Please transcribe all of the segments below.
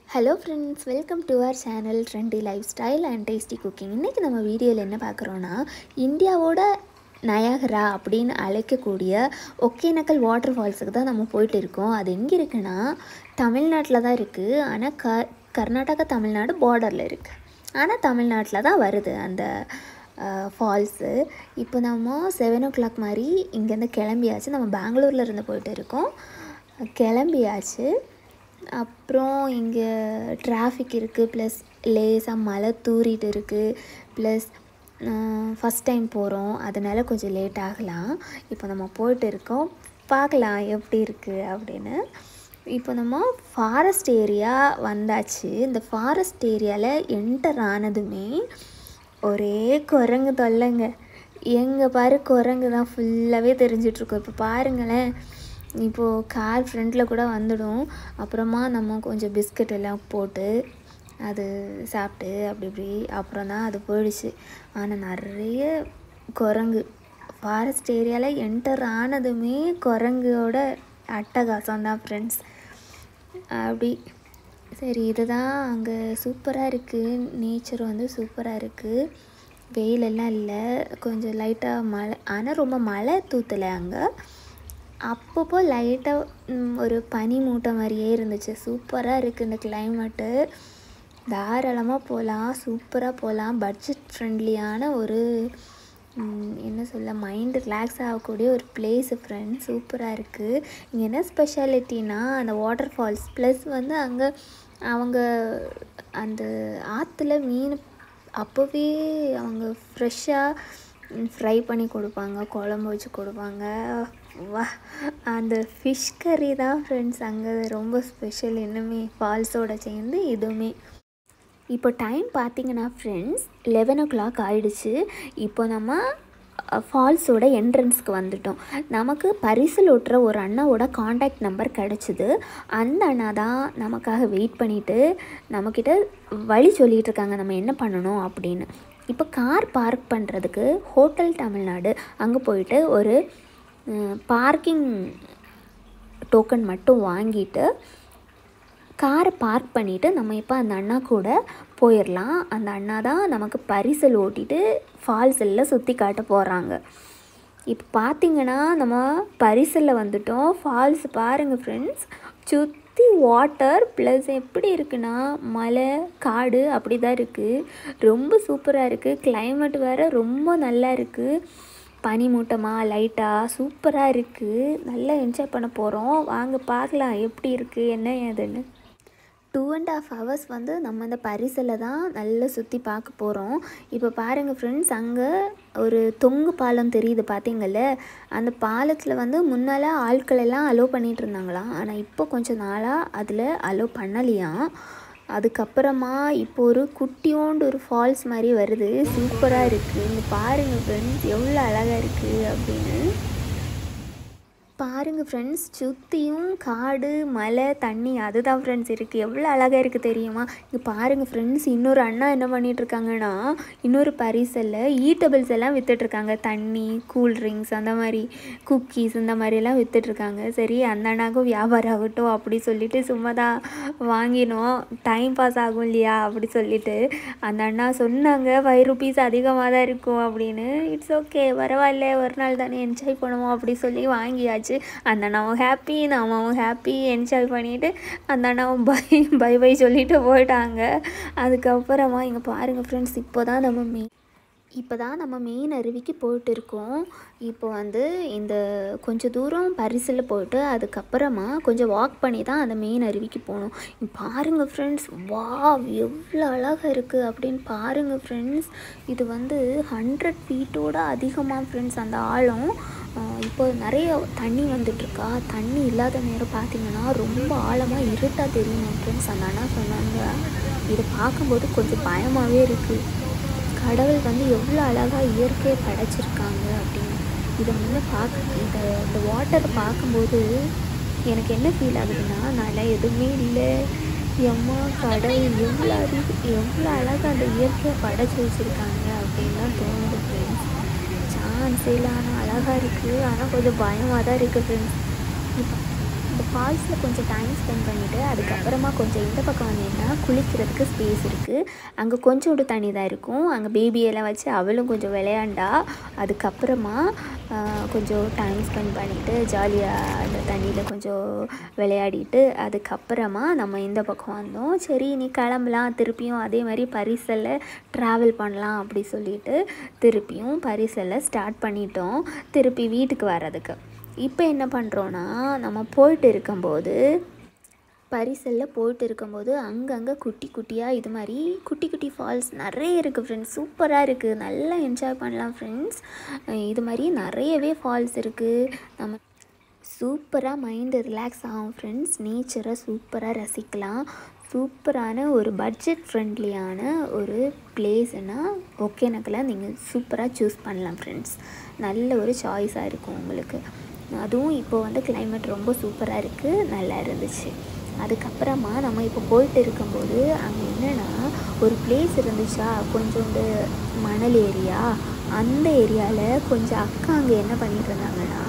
hello friends welcome to our channel trendy life style and tasty cooking இன்றைக்கி நம்ம வீடியோவில் என்ன பார்க்குறோன்னா இந்தியாவோட நயாகரா அப்படின்னு அழைக்கக்கூடிய ஒகேனக்கல் வாட்டர் ஃபால்ஸுக்கு தான் நம்ம போயிட்டு இருக்கோம் அது எங்கே இருக்குன்னா தமிழ்நாட்டில் தான் இருக்குது ஆனால் க கர்நாடகா தமிழ்நாடு பார்டரில் இருக்குது ஆனால் தமிழ்நாட்டில் தான் வருது அந்த ஃபால்ஸு இப்போ நம்ம செவன் ஓ கிளாக் மாதிரி இங்கேருந்து கிளம்பியாச்சு நம்ம பெங்களூரில் இருந்து போயிட்டு இருக்கோம் கிளம்பியாச்சு அப்புறம் இங்கே டிராஃபிக் இருக்குது ப்ளஸ் லேசாக மழை தூறிட்டு இருக்குது ப்ளஸ் ஃபஸ்ட் டைம் போகிறோம் அதனால் கொஞ்சம் லேட் ஆகலாம் இப்போ நம்ம போயிட்டு இருக்கோம் பார்க்கலாம் எப்படி இருக்குது அப்படின்னு இப்போ நம்ம ஃபாரஸ்ட் ஏரியா வந்தாச்சு இந்த ஃபாரஸ்ட் ஏரியாவில் என்டர் ஆனதுமே ஒரே குரங்கு தொல்லைங்க எங்கே பாரு குரங்கு தான் ஃபுல்லாகவே தெரிஞ்சிட்ருக்கோம் இப்போ பாருங்களேன் இப்போது கார் ஃப்ரண்ட்டில் கூட வந்துடும் அப்புறமா நம்ம கொஞ்சம் பிஸ்கட் எல்லாம் போட்டு அது சாப்பிட்டு அப்படி இப்படி அப்புறம் தான் அது போயிடுச்சு ஆனால் நிறைய குரங்கு ஃபாரஸ்ட் ஏரியாவில் என்டர் ஆனதுமே குரங்கோட அட்டகாசம் தான் ஃப்ரெண்ட்ஸ் அப்படி சரி இதுதான் அங்கே சூப்பராக இருக்குது நேச்சர் வந்து சூப்பராக இருக்குது வெயிலெல்லாம் இல்லை கொஞ்சம் லைட்டாக மழை ஆனால் ரொம்ப மழை தூத்தலை அங்கே அப்பப்போ லைட்டாக ஒரு பனி மூட்டை மாதிரியே இருந்துச்சு சூப்பராக இருக்குது இந்த கிளைமேட்டு தாராளமாக போகலாம் சூப்பராக போகலாம் பட்ஜெட் ஃப்ரெண்ட்லியான ஒரு என்ன சொல்ல மைண்டு ரிலாக்ஸ் ஆகக்கூடிய ஒரு பிளேஸு ஃப்ரெண்ட் சூப்பராக இருக்குது இங்கே என்ன ஸ்பெஷாலிட்டினா அந்த வாட்டர் ஃபால்ஸ் ப்ளஸ் வந்து அங்கே அவங்க அந்த ஆற்றுல மீன் அப்போவே அவங்க ஃப்ரெஷ்ஷாக ஃப்ரை பண்ணி கொடுப்பாங்க குழம்பு வச்சு கொடுப்பாங்க வா அந்த ஃபிஷ் கறி தான் ஃப்ரெண்ட்ஸ் அங்கே ரொம்ப ஸ்பெஷல் இன்னுமே ஃபால்ஸோட சேர்ந்து இதுவுமே இப்போ டைம் பார்த்தீங்கன்னா ஃப்ரெண்ட்ஸ் லெவன் ஓ கிளாக் ஆகிடுச்சு இப்போ நம்ம ஃபால்ஸோட என்ட்ரன்ஸ்க்கு வந்துட்டோம் நமக்கு பரிசல் ஓட்டுற ஒரு அண்ணாவோட காண்டாக்ட் நம்பர் கிடச்சிது அந்த அண்ணா தான் நமக்காக வெயிட் பண்ணிவிட்டு நம்மக்கிட்ட வழி சொல்லிகிட்டு இருக்காங்க நம்ம என்ன பண்ணணும் அப்படின்னு இப்போ கார் பார்க் பண்ணுறதுக்கு ஹோட்டல் தமிழ்நாடு அங்கே போயிட்டு ஒரு பார்க்கிங் டோக்கன் மட்டும் வாங்கிட்டு காரை பார்க் பண்ணிவிட்டு நம்ம இப்போ அந்த அண்ணா கூட போயிடலாம் அந்த அண்ணா தான் நமக்கு பரிசல் ஓட்டிட்டு ஃபால்ஸ் எல்லாம் சுற்றி காட்ட போகிறாங்க இப்போ பார்த்திங்கன்னா நம்ம பரிசலில் வந்துட்டோம் ஃபால்ஸ் பாருங்கள் ஃப்ரெண்ட்ஸ் சுற்றி வாட்டர் ப்ளஸ் எப்படி இருக்குன்னா மலை காடு அப்படி தான் இருக்குது ரொம்ப சூப்பராக இருக்குது கிளைமேட் வேறு ரொம்ப நல்லா இருக்குது பனி மூட்டமாக லைட்டாக சூப்பராக இருக்குது நல்லா என்ஜாய் பண்ண போகிறோம் வாங்க பார்க்கலாம் எப்படி இருக்குது என்ன ஏதுன்னு டூ அண்ட் ஆஃப் ஹவர்ஸ் வந்து நம்ம இந்த பரிசில் தான் நல்லா சுற்றி பார்க்க போகிறோம் இப்போ பாருங்கள் ஃப்ரெண்ட்ஸ் அங்கே ஒரு தொங்கு பாலம் தெரியுது பார்த்தீங்கல்ல அந்த பாலத்தில் வந்து முன்னால் ஆட்கள் எல்லாம் அலோவ் பண்ணிகிட்டு இருந்தாங்களாம் ஆனால் இப்போ கொஞ்சம் நாளாக அதில் அலோவ் பண்ணலையாம் அதுக்கப்புறமா இப்போ ஒரு குட்டியோண்டு ஒரு ஃபால்ஸ் மாதிரி வருது சூப்பராக இருக்குது இங்கே பாருங்கள் ஃப்ரெண்ட்ஸ் எவ்வளோ அழகாக இருக்குது அப்படின்னு பாருங்கள் ஃப்ரெண்ட்ஸ் சுற்றியும் காடு மலை தண்ணி அதுதான் ஃப்ரெண்ட்ஸ் இருக்குது எவ்வளோ அழகாக இருக்குது தெரியுமா இங்கே பாருங்கள் ஃப்ரெண்ட்ஸ் இன்னொரு அண்ணா என்ன பண்ணிகிட்ருக்காங்கன்னா இன்னொரு பரிசலில் ஈட்டபிள்ஸ் எல்லாம் விற்றுட்ருக்காங்க தண்ணி கூல்ட்ரிங்க்ஸ் அந்த மாதிரி குக்கீஸ் இந்த மாதிரிலாம் விற்றுட்ருக்காங்க சரி அந்த அண்ணாக்கும் வியாபாரம் ஆகட்டும் அப்படி சொல்லிட்டு சும்மா தான் வாங்கினோம் டைம் பாஸ் ஆகும் இல்லையா அப்படி சொல்லிட்டு அந்த அண்ணா சொன்னாங்க ஃபைவ் ருபீஸ் அதிகமாக தான் இருக்கும் அப்படின்னு இட்ஸ் ஓகே பரவாயில்ல ஒரு நாள் தானே என்ஜாய் பண்ணுவோம் அப்படி சொல்லி வாங்கியாச்சு ஆச்சு அந்த அண்ணாவும் ஹாப்பி நாமும் ஹாப்பி என்ஜாய் பண்ணிவிட்டு அந்த அண்ணாவும் பை பை பை சொல்லிட்டு போயிட்டாங்க அதுக்கப்புறமா இங்கே பாருங்கள் ஃப்ரெண்ட்ஸ் இப்போ தான் நம்ம மெ இப்போ தான் நம்ம மெயின் அருவிக்கு போயிட்டு இருக்கோம் இப்போ வந்து இந்த கொஞ்சம் தூரம் பரிசில் போயிட்டு அதுக்கப்புறமா கொஞ்சம் வாக் பண்ணி தான் அந்த மெயின் அருவிக்கு போகணும் பாருங்கள் ஃப்ரெண்ட்ஸ் வா எவ்வளோ அழகாக இருக்குது அப்படின்னு பாருங்கள் ஃப்ரெண்ட்ஸ் இது வந்து ஹண்ட்ரட் ஃபீட்டோட அதிகமாக ஃப்ரெண்ட்ஸ் அந்த ஆழம் இப்போ நிறைய தண்ணி வந்துட்டுருக்கா தண்ணி இல்லாத நேரம் பார்த்திங்கன்னா ரொம்ப ஆழமாக இருட்டாக தெரியும் ஃப்ரெண்ட்ஸ் அந்த அண்ணா சொன்னாங்க இதை பார்க்கும்போது கொஞ்சம் பயமாகவே இருக்குது கடவுள் வந்து எவ்வளோ அழகாக இயற்கையை படைச்சிருக்காங்க அப்படின்னு இதை வந்து பார்க்க இந்த இந்த வாட்டரை பார்க்கும்போது எனக்கு என்ன ஃபீல் ஆகுதுன்னா நல்லா எதுவுமே இல்லை எம்மா கடவுள் எவ்வளோ அறிவு எவ்வளோ அழகாக அந்த இயற்கையை படைச்சி வச்சுருக்காங்க அப்படின்னு தான் தோணுது ஃப்ரெண்ட்ஸ் சான்ஸே இல்லை ஆனால் அழகாக இருக்குது ஆனால் கொஞ்சம் பயமாக தான் இருக்குது ஃப்ரெண்ட்ஸ் இப்போ இந்த ஃபால்ஸில் கொஞ்சம் டைம் ஸ்பெண்ட் பண்ணிவிட்டு அதுக்கப்புறமா கொஞ்சம் இந்த பக்கம் வந்தீங்கன்னா குளிக்கிறதுக்கு ஸ்பேஸ் இருக்குது அங்கே கொஞ்சோண்டு தண்ணி தான் இருக்கும் அங்கே பேபியெல்லாம் வச்சு அவளும் கொஞ்சம் விளையாண்டா அதுக்கப்புறமா ஆஹ், கொஞ்சம் டைம் ஸ்பெண்ட் பண்ணிவிட்டு ஜாலியாக அந்த தண்ணியில் கொஞ்சம் விளையாடிட்டு அதுக்கப்புறமா நம்ம இந்த பக்கம் வந்தோம் சரி நீ கிளம்பலாம் திருப்பியும் அதே மாதிரி பரிசலில் ட்ராவல் பண்ணலாம் அப்படி சொல்லிட்டு திருப்பியும் பரிசலில் ஸ்டார்ட் பண்ணிட்டோம் திருப்பி வீட்டுக்கு வர்றதுக்கு இப்போ என்ன பண்ணுறோன்னா நம்ம போயிட்டு இருக்கும்போது பரிசலில் போயிட்டு இருக்கும்போது அங்கங்கே குட்டி குட்டியாக இது மாதிரி குட்டி குட்டி ஃபால்ஸ் நிறைய இருக்குது ஃப்ரெண்ட்ஸ் சூப்பராக இருக்குது நல்லா என்ஜாய் பண்ணலாம் ஃப்ரெண்ட்ஸ் இது மாதிரி நிறையவே ஃபால்ஸ் இருக்குது நம்ம சூப்பராக மைண்டு ரிலாக்ஸ் ஆகும் ஃப்ரெண்ட்ஸ் நேச்சரை சூப்பராக ரசிக்கலாம் சூப்பரான ஒரு பட்ஜெட் ஃப்ரெண்ட்லியான ஒரு பிளேஸ்னால் ஒகேனக்கில் நீங்கள் சூப்பராக சூஸ் பண்ணலாம் ஃப்ரெண்ட்ஸ் நல்ல ஒரு சாய்ஸாக இருக்கும் உங்களுக்கு அதுவும் இப்போ வந்து climate ரொம்ப சூப்பராக இருக்குது நல்லா இருந்துச்சு அதுக்கப்புறமா நம்ம இப்போ போயிட்டு இருக்கும்போது அங்கே என்னென்னா ஒரு பிளேஸ் இருந்துச்சா கொஞ்சோண்டு மணல் ஏரியா அந்த ஏரியாவில் கொஞ்சம் அக்கா அங்கே என்ன பண்ணிட்டு இருந்தாங்கன்னா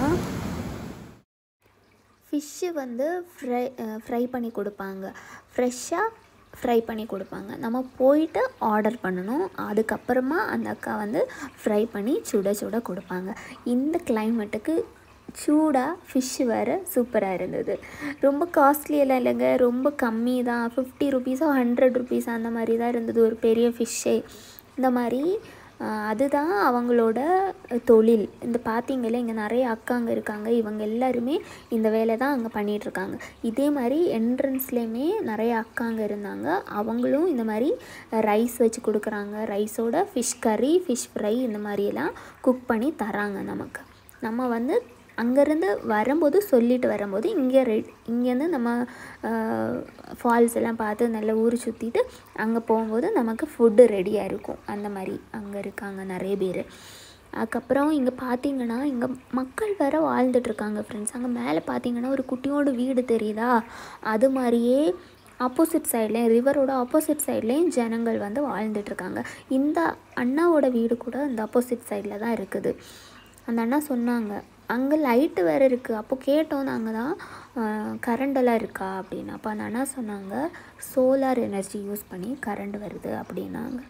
ஃபிஷ்ஷு வந்து ஃப்ரை ஃப்ரை பண்ணி கொடுப்பாங்க ஃப்ரெஷ்ஷாக ஃப்ரை பண்ணி கொடுப்பாங்க நம்ம போயிட்டு ஆர்டர் பண்ணணும் அதுக்கப்புறமா அந்த அக்கா வந்து ஃப்ரை பண்ணி சுட சுட கொடுப்பாங்க இந்த கிளைமேட்டுக்கு சூடாக ஃபிஷ்ஷு வேறு சூப்பராக இருந்தது ரொம்ப காஸ்ட்லி எல்லாம் இல்லைங்க ரொம்ப கம்மி தான் ஃபிஃப்டி ருபீஸோ ஹண்ட்ரட் ருபீஸ் அந்த மாதிரி தான் இருந்தது ஒரு பெரிய ஃபிஷ்ஷே இந்த மாதிரி ஆஹ், அதுதான் அவங்களோட தொழில் இந்த பார்த்தீங்களே இங்கே நிறைய அக்காங்க இருக்காங்க இவங்க எல்லாருமே இந்த வேலை தான் அங்கே பண்ணிகிட்ருக்காங்க இதே மாதிரி என்ட்ரன்ஸ்லேயுமே நிறைய அக்காங்க இருந்தாங்க அவங்களும் இந்த மாதிரி ரைஸ் வச்சு கொடுக்குறாங்க ரைஸோட ஃபிஷ் கறி ஃபிஷ் ஃப்ரை இந்த மாதிரியெல்லாம் குக் பண்ணி தராங்க நமக்கு நம்ம வந்து அங்கேருந்து வரும்போது சொல்லிட்டு வரும்போது இங்கே ரெ இங்கேருந்து நம்ம ஃபால்ஸ் எல்லாம் பார்த்து நல்லா ஊர் சுற்றிட்டு அங்கே போகும்போது நமக்கு ஃபுட்டு ரெடியாக இருக்கும் அந்த மாதிரி அங்கே இருக்காங்க நிறைய பேர் அதுக்கப்புறம் இங்கே பார்த்தீங்கன்னா இங்கே மக்கள் வேற வாழ்ந்துட்டு இருக்காங்க ஃப்ரெண்ட்ஸ் அங்கே மேலே பார்த்தீங்கன்னா ஒரு குட்டியோட வீடு தெரியுதா அது மாதிரியே ஆப்போசிட் சைட்லேயும் ரிவரோட ஆப்போசிட் சைட்லேயும் ஜனங்கள் வந்து வாழ்ந்துட்டு இருக்காங்க இந்த அண்ணாவோட வீடு கூட இந்த ஆப்போசிட் சைடில் தான் இருக்குது அந்த அண்ணா சொன்னாங்க அங்கே லைட்டு வேறு இருக்குது அப்போ கேட்டோம் நாங்கள் தான் கரண்டெல்லாம் இருக்கா அப்படின்னு அப்போ அந்த அண்ணா சொன்னாங்க சோலார் எனர்ஜி யூஸ் பண்ணி கரண்ட் வருது அப்படின்னாங்க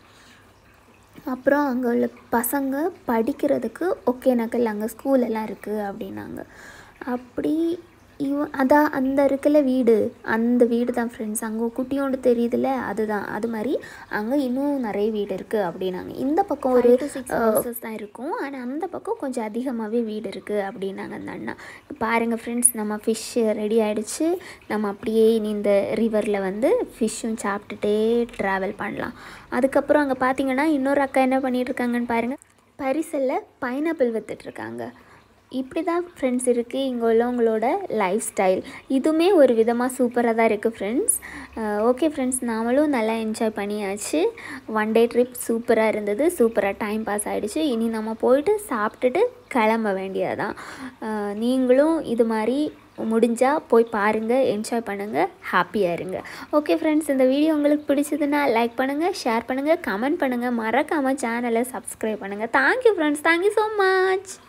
அப்புறம் அங்கே உள்ள பசங்க படிக்கிறதுக்கு ஒகேனக்கல் அங்கே ஸ்கூல் எல்லாம் இருக்குது அப்படின்னாங்க அப்படி இவ அதான் அந்த இருக்குல்ல வீடு அந்த வீடு தான் ஃப்ரெண்ட்ஸ் அங்கே குட்டியோண்டு தெரியுதுல்ல அதுதான் அது மாதிரி அங்கே இன்னும் நிறைய வீடு இருக்குது அப்படின்னாங்க இந்த பக்கம் ஒரு சிக்ஸ் ஹவுசஸ் தான் இருக்கும் ஆனால் அந்த பக்கம் கொஞ்சம் அதிகமாகவே வீடு இருக்குது அப்படின்னாங்க அந்த அண்ணா பாருங்கள் ஃப்ரெண்ட்ஸ் நம்ம ஃபிஷ் ரெடி ஆகிடுச்சு நம்ம அப்படியே இனி இந்த ரிவரில் வந்து ஃபிஷ்ஷும் சாப்பிட்டுட்டே ட்ராவல் பண்ணலாம் அதுக்கப்புறம் அங்கே பார்த்தீங்கன்னா இன்னொரு அக்கா என்ன பண்ணிட்டு இருக்காங்கன்னு பாருங்கள் பரிசலில் பைனாப்பிள் விற்றுட்ருக்காங்க இப்படி தான் ஃப்ரெண்ட்ஸ் இருக்குது இங்கே உள்ளவங்களோட லைஃப் ஸ்டைல் இதுவுமே ஒரு விதமாக சூப்பராக தான் இருக்குது ஃப்ரெண்ட்ஸ் ஓகே ஃப்ரெண்ட்ஸ் நாமளும் நல்லா என்ஜாய் பண்ணியாச்சு ஒன் டே ட்ரிப் சூப்பராக இருந்தது சூப்பராக டைம் பாஸ் ஆகிடுச்சு இனி நம்ம போயிட்டு சாப்பிட்டுட்டு கிளம்ப வேண்டியதான் நீங்களும் இது மாதிரி முடிஞ்சால் போய் பாருங்கள் என்ஜாய் பண்ணுங்கள் ஹாப்பியாக இருங்க ஓகே ஃப்ரெண்ட்ஸ் இந்த வீடியோ உங்களுக்கு பிடிச்சதுன்னா லைக் பண்ணுங்கள் ஷேர் பண்ணுங்கள் கமெண்ட் பண்ணுங்கள் மறக்காமல் சேனலை சப்ஸ்கிரைப் பண்ணுங்கள் thank you friends thank you so much